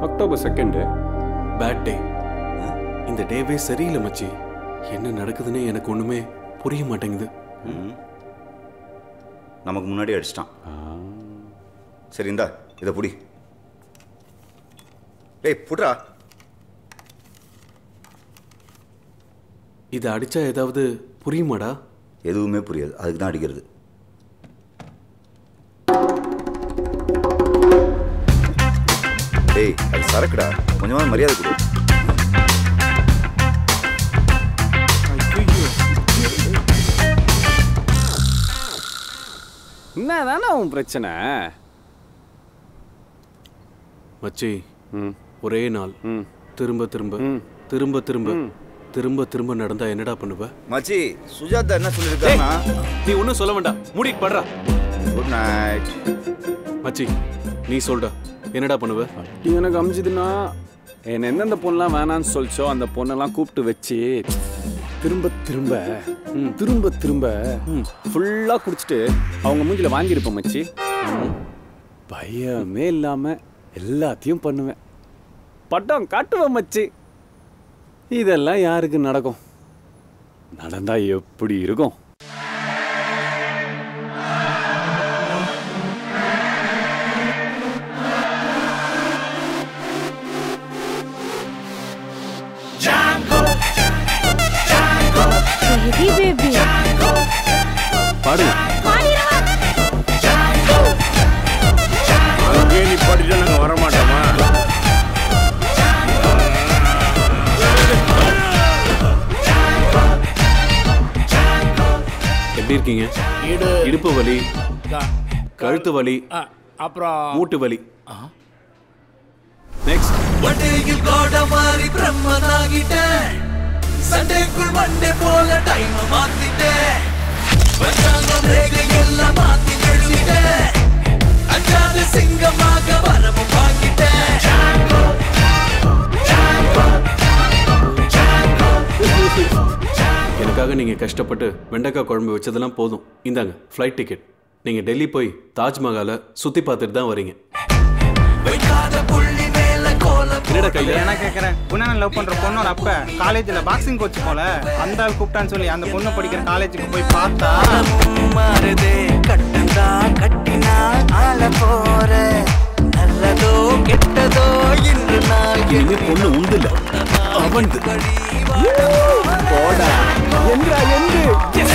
October second bad டே இந்த டேவே சரியில்லை மச்சி என்ன நடக்குதுன்னு எனக்கு ஒண்ணுமே புரிய மாட்டேங்குது ம். நமக்கு முன்னாடி அடிச்சிட்டான் சரி இந்தா இதை புடி டேய் புட்றா இதை அடிச்சா ஏதாவது புரியுமாடா எதுவுமே புரியாது அதுக்கு தான் அடிக்கிறது டேய் அது சரக்குடா கொஞ்சமா மரியாதை கொடு என்ன தானே உன் பிரச்சனை மச்சி ம் ஒரே நாள் ம் திரும்ப திரும்ப ம். திரும்ப திரும்ப திரும்ப திரும்ப நடந்தா என்னடா பண்ணுவ மச்சி சுஜாதா என்ன சொல்லியிருக்காங்கன்னா நீ ஒன்றும் சொல்ல வேண்டாம் மூடிட்டு படுறா குட் நைட் மச்சி நீ சொல்டா என்னடா பண்ணுவ நீ எனக்கு அமைஞ்சதுன்னா என்ன எந்தெந்த பொண்ணெலாம் வேணான்னு சொல்லிச்சோ அந்த பொண்ணெல்லாம் கூப்பிட்டு வச்சு திரும்ப திரும்ப ம், திரும்ப திரும்ப ஃபுல்லாக குடிச்சிட்டு அவங்க மூஞ்சில வாங்கியிருப்பேன் மச்சி ம், பயமே இல்லாமல் எல்லாத்தையும் பண்ணுவேன் பட்டம் காட்டுவேன் மச்சி இதெல்லாம் யாருக்கு நடக்கும் நடந்தா எப்படி இருக்கும் Baby, baby. பாடு அங்கேயே நீ படிச்சா நாங்க வர மாட்டோமா எப்படி இருக்கீங்க இடு இடுப்பு வலி கழுத்து வலி அ- அப்புறம் மூட்டு வலி நெக்ஸ்ட் வண்டியில் கோட மாறி பிரம்மனாகிட்டேன் சண்டைக்குள் மண்டே போல டைம் மாத்திட்டேன் பஞ்சாங்கம் ரேகை எல்லாம் மாத்தி எழுதிட்டேன் அஞ்சாத சிங்கமாக வரவும் வாங்கிட்டேன் எனக்காக நீங்க கஷ்டப்பட்டு வெண்டைக்காய் குழம்பு வச்சதெல்லாம் போதும் இந்தாங்க ஃப்ளைட் டிக்கெட் நீங்க டெல்லி போய் தாஜ்மஹாலை சுத்தி பார்த்துட்டு தான் வரீங்க வைக்காத புள்ளி மேல கோலம் என்னடா கையில என்ன கேட்குறேன் உன்ன லவ் பண்ற பொண்ணோட அப்ப காலேஜ்ல பாக்ஸிங் கோச் போல அந்த ஆள் கூப்பிட்டான்னு சொல்லி அந்த பொண்ணு படிக்கிற காலேஜுக்கு போய் பார்த்தா மாறுதே கட்டுந்தா கட்டினா ஆள போற நல்லதோ கெட்டதோ இன்று நாள் இனிமே பொண்ணு உண்டு இல்ல அவன் போடா என்றா என்று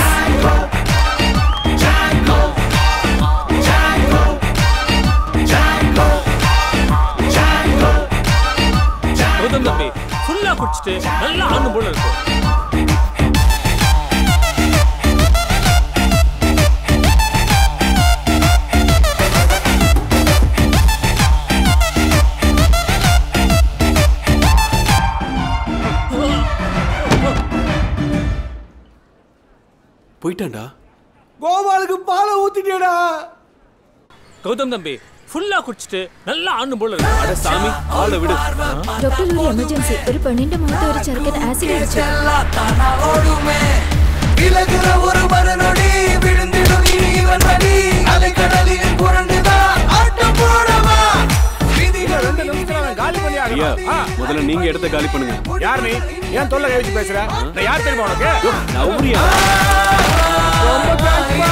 கௌதம் தம்பி ஃபுல்லா குடிச்சிட்டு நல்லா ஆணும் போல இருக்கும் போயிட்டான்டா கோபாலுக்கு பாலை ஊத்திட்டியடா கௌதம் தம்பி ஃபுல்லா குடிச்சிட்டு நல்லா ஆணும் போல இருக்கும் அட சாமி ஆளை விடு ഡോക്ടർ ഒരു എമർജൻസി ഒരു പെണ്ണിന്റെ മുഖത്ത് ഒരു ചെറുക്കൻ ആസിഡ് അടിച്ചു எல்லாம் தானா ஓடுமே விலகுற ஒரு மரநொடி விழுந்திடும் இனி இவன் வழி அலைக்கடலில் புரண்டுதான் ஆட்டம் போடவா விதிகள் ரெண்டு நிமிஷத்துல அவன் காலி பண்ணி ஐயா ஆகணும். ஆ, முதல்ல நீங்க இடத்த காலி பண்ணுங்க யார் நீ ஏன் தொல்லை கழிச்சு பேசுற நான் யார் தெரியுமா உனக்கு நவுரியா ரொம்ப தேங்க்ஸ்ப்பா.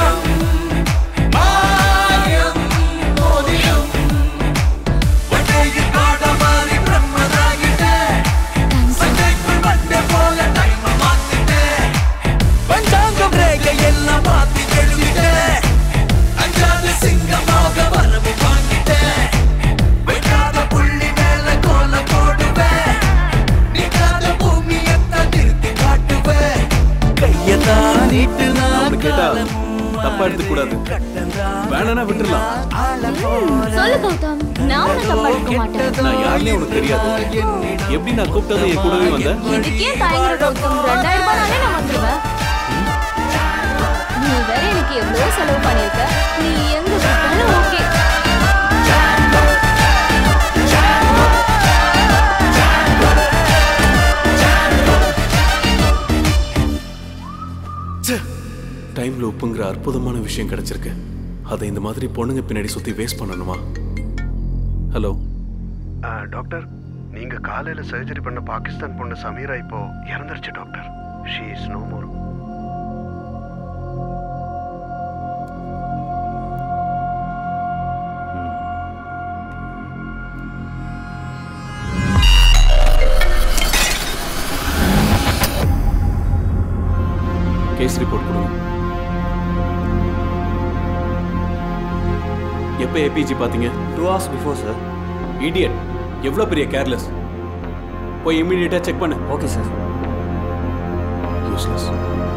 மாயம் மோதிடும் வண்டையில் காட மாறி பிரம்மனாகிட்டேன் சண்டைக்குள் மண்டை போல டைம் மாத்திட்டேன் பஞ்சாங்கம் ரேகை எல்லாம் மாத்தி எழுதிட்டேன் அஞ்சாத சிங்கமாக வரவு வாங்கிட்டேன் வைக்காத புள்ளி மேல கோலம் போடுவேன் நிற்காத பூமியத்தான் நிறுத்தி காட்டுவேன் கையத்தான் நீட்டு அவனு கேட்டா தப்பா எடுத்துக்க கூடாது வேணானா விட்டுறலாம் சொல்லு கௌதம் நான் உன்னை தப்பா எடுக்க மாட்டேன் நான் யாருனே உனக்கு தெரியாது எப்படி நான் கூப்பிட்டதும் என் கூடவே வந்த இதுக்கே தயங்குற கௌதம் ரெண்டாயிரம் ரூபாய் நான் வந்துருவேன் நீ வேற எனக்கு எவ்வளவு செலவு பண்ணிருக்க நீ எங்க கூப்பிட்டாலும் ஓகே டைம்ல உப்புங்கிற அற்புதமான விஷயம் கிடைச்சிருக்கு அதை இந்த மாதிரி பொண்ணுங்க பின்னாடி சுத்தி வேஸ்ட் பண்ணணுமா ஹலோ டாக்டர் நீங்க காலையில சர்ஜரி பண்ண பாகிஸ்தான் பொண்ணு சமீரா இப்போ இறந்துருச்சு doctor she is no more case report கொடுங்க எப்போ ஏபிஜி பார்த்தீங்க two hours before sir idiot எவ்வளோ பெரிய கேர்லெஸ் போய் இமீடியட்டாக செக் பண்ணு ஓகே சார் யூஸ்லெஸ்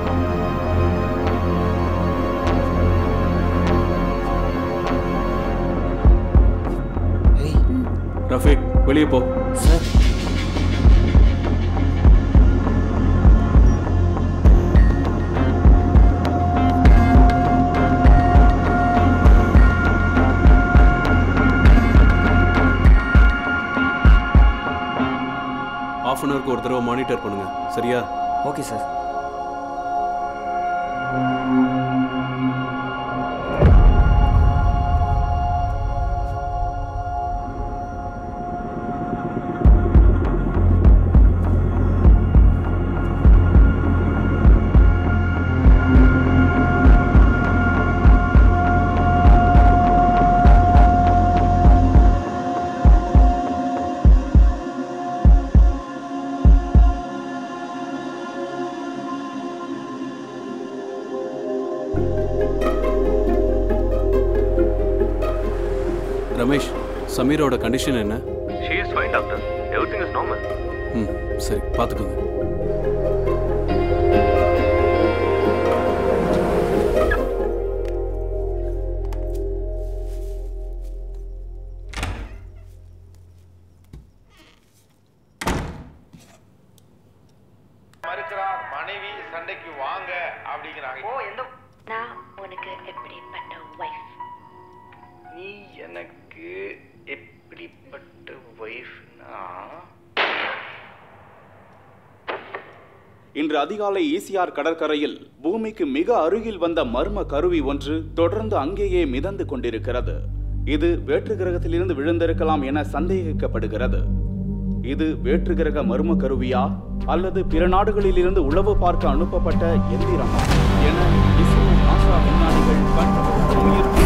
ரஃபீக் வெளியே போ சார் ஆஃப் அன் ஹவருக்கு ஒரு தடவை மானிட்டர் பண்ணுங்க சரியா ஓகே சார் ரமேஷ் சமீரோட கண்டிஷன் என்ன she is fine doctor everything is normal ம் சரி பார்த்துக்கோங்க மறுக்கிறார் மனைவி சண்டைக்கு வாங்க அப்படிங்கிறாங்க ஓ எந்த நான் உனக்கு எப்படிப்பட்ட ஒய்ஃப் நீ எனக்கு எப்படிப்பட்ட ஒய்ஃப்னா இன்று அதிகாலை ஈசிஆர் கடற்கரையில் பூமிக்கு மிக அருகில் வந்த மர்ம கருவி ஒன்று தொடர்ந்து அங்கேயே மிதந்து கொண்டிருக்கிறது இது வேற்று கிரகத்திலிருந்து விழுந்திருக்கலாம் என சந்தேகிக்கப்படுகிறது இது வேற்று கிரக மர்ம கருவியா அல்லது பிற நாடுகளிலிருந்து உளவு பார்க்க அனுப்பப்பட்ட எந்திரமா என இஸ்ரோ நாசா விஞ்ஞானிகள் கண்டறிய முயற்சி